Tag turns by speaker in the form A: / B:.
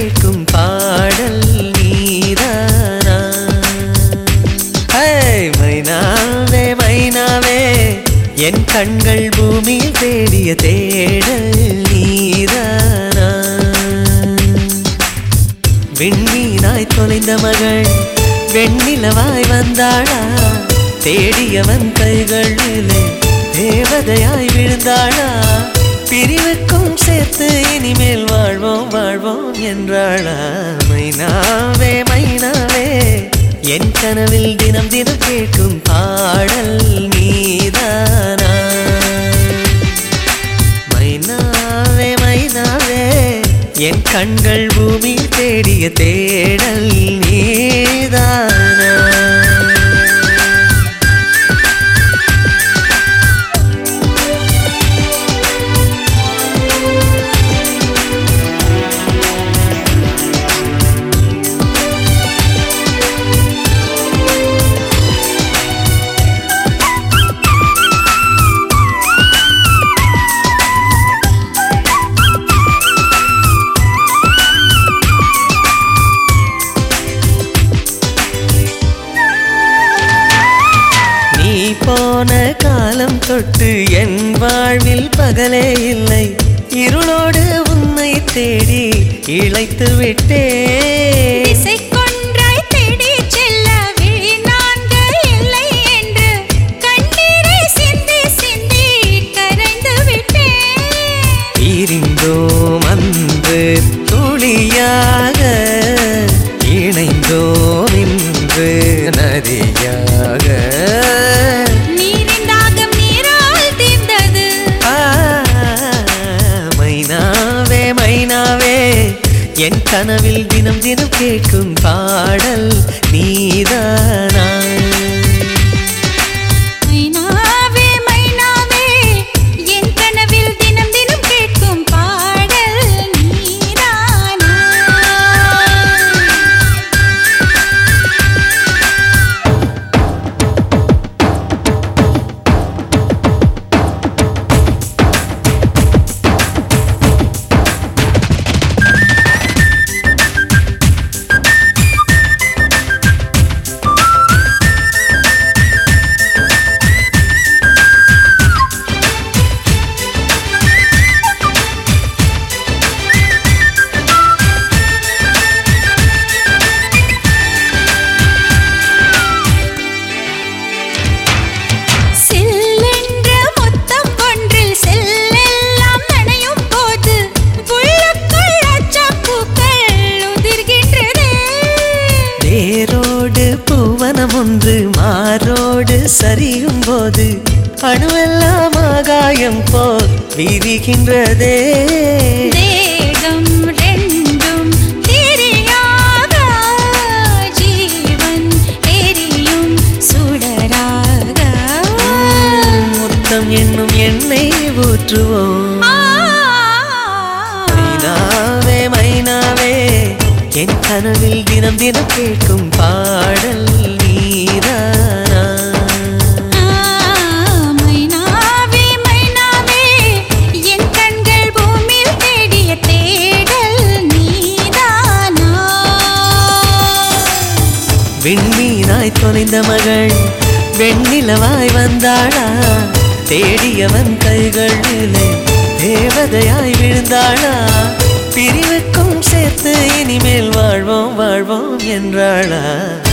A: கேட்கும் பாடல் நீதானா ஹே, மைனாவே மைனாவே என் கண்கள் பூமியில் தேடிய தேடல் நீதானா விண்மீனாய் தொலைந்த மகள் வெண்ணிலவாய் வந்தாளா தேடியவன் கைகளிலே தேவதையாய் விழுந்தாளா பிரிவுக்கும் சேர்த்து இனிமேல் வாழ்வோம் வாழ்வோம் என்றாளா மைனாவே மைனாவே என் கனவில் தினம் தினம் கேட்கும் பாடல் நீதானா மைனாவே மைனாவே என் கண்கள் பூமி தேடிய தேடல் நீதானா நீ போன காலம் தொட்டு என் வாழ்வில் பகலே இல்லை இருளோடு உன்னை தேடி இழைத்து விட்டேன்
B: திசை கொன்றாய் தேடிச் செல்ல விழி நான்கு இல்லை என்று கண்ணீரை சிந்தி சிந்தி கரைந்து விட்டேன்
A: பிரிந்தோம் அன்று துளியாக இணைந்தோம் இன்று நதியாக
B: நீரின் தாகம் நீரால் தீர்ந்தது
A: ஆ, மைனாவே மைனாவே என் கனவில் தினம் தினம் கேட்கும் பாடல் நீதானா
B: மைனாவே மைனாவே என் கனவில் தினம் தினம் கேட்கும் பாடல் நீதானா செல்லென்ற முத்தம் ஒன்றில் செல்லெல்லாம் நனையும் போது உள்ளுக்குள் அச்சப்பூக்கள் உதிர்கின்றதே
A: வேரோடு பூவனம் ஒன்று மாரோடு சரியும் போது அணுவெல்லாம் ஆகாயம் போல் விரிகின்றதே
B: தேகம் ரெண்டும் தெரியாத ஜீவன் எரியும் சுடராக
A: முத்தம் என்னும் எண்ணெய் ஊற்றுவோம்
B: ஆ.
A: மைனாவே மைனாவே என் கனவில் தினம் தினம் கேட்கும் பாடல் நீதானா
B: மைனாவே மைனாவே என் கண்கள் பூமியில் தேடிய தேடல் நீதானா
A: விண்மீனாய் தொலைந்த மகள் வெண்ணிலவாய் வந்தாளா தேடியவன் கைகளிலே தேவதையாய் விழுந்தாளா பிரிவுக்கும் சேர்த்து இனிமேல் வாழ்வோம் வாழ்வோம் என்றாளா